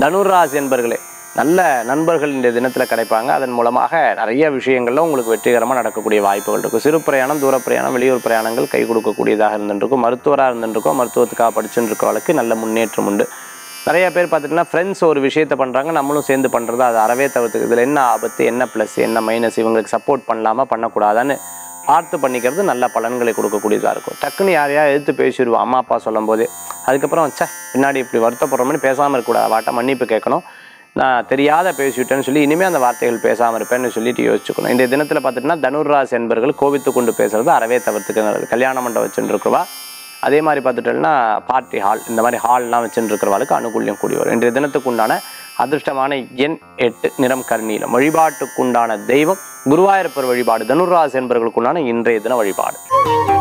தனுராசி என்பர்களே நல்ல நண்பர்கள் இந்த தினத்தில் கிடைப்பாங்க அதன் மூலமாக நிறைய விஷயங்கள்ல உங்களுக்கு வெற்றிகரமாக நடக்கக்கூடிய வாய்ப்புகள் இருக்கும் சிறு பிரயாணம் தூர பிரயாணம் வெளியூர் பிரயாணங்கள் கை கொடுக்கக்கூடியதாக இருந்துருக்கும் மருத்துவராக இருந்துருக்கோம் மருத்துவத்துக்காக படிச்சுட்டு இருக்கவளுக்கு நல்ல முன்னேற்றம் உண்டு நிறைய பேர் பார்த்துட்டிங்கன்னா ஃப்ரெண்ட்ஸ் ஒரு விஷயத்தை பண்ணுறாங்க நம்மளும் சேர்ந்து பண்ணுறது அது அறவே தவிர்த்துக்கு இதில் என்ன ஆபத்து என்ன ப்ளஸ் என்ன மைனஸ் இவங்களுக்கு சப்போர்ட் பண்ணலாமா பண்ணக்கூடாதான்னு பார்த்து பண்ணிக்கிறது நல்ல பலன்களை கொடுக்கக்கூடியதாக இருக்கும் டக்குன்னு யாரையா எதிர்த்து பேசிடுவோம் அம்மா அப்பா சொல்லும் போதே அதுக்கப்புறம் ச்சே பின்னாடி இப்படி வருத்தப்படுற மாதிரி பேசாமல் இருக்கக்கூடாது வாட்ட மன்னிப்பு கேட்கணும் நான் தெரியாத பேசிவிட்டேன்னு சொல்லி இனிமேல் அந்த வார்த்தைகள் பேசாமல் இருப்பேன்னு சொல்லிட்டு யோசிச்சுக்கணும் இந்த தினத்தில் பார்த்துட்டிங்கன்னா தனுர்ராசி என்பர்கள் கோபித்து கொண்டு பேசுறது அறவே தவிர்த்துக்கு நல்லது கல்யாண மண்டபம் வச்சுட்டு இருக்கிறவா அதே மாதிரி பார்த்துட்டோம்னா பார்ட்டி ஹால் இந்த மாதிரி ஹால்லாம் வச்சுட்டு இருக்கிறவளுக்கு அனுகூல்யம் கூடி வரும் இன்றைய தினத்துக்கு உண்டான அதிர்ஷ்டமான எண் எட்டு நிறம் கருநீலம் வழிபாட்டுக்குண்டான தெய்வம் குருவாயூரப்பர் வழிபாடு தனுர்ராசி என்பவர்களுக்குண்டான இன்றைய தின வழிபாடு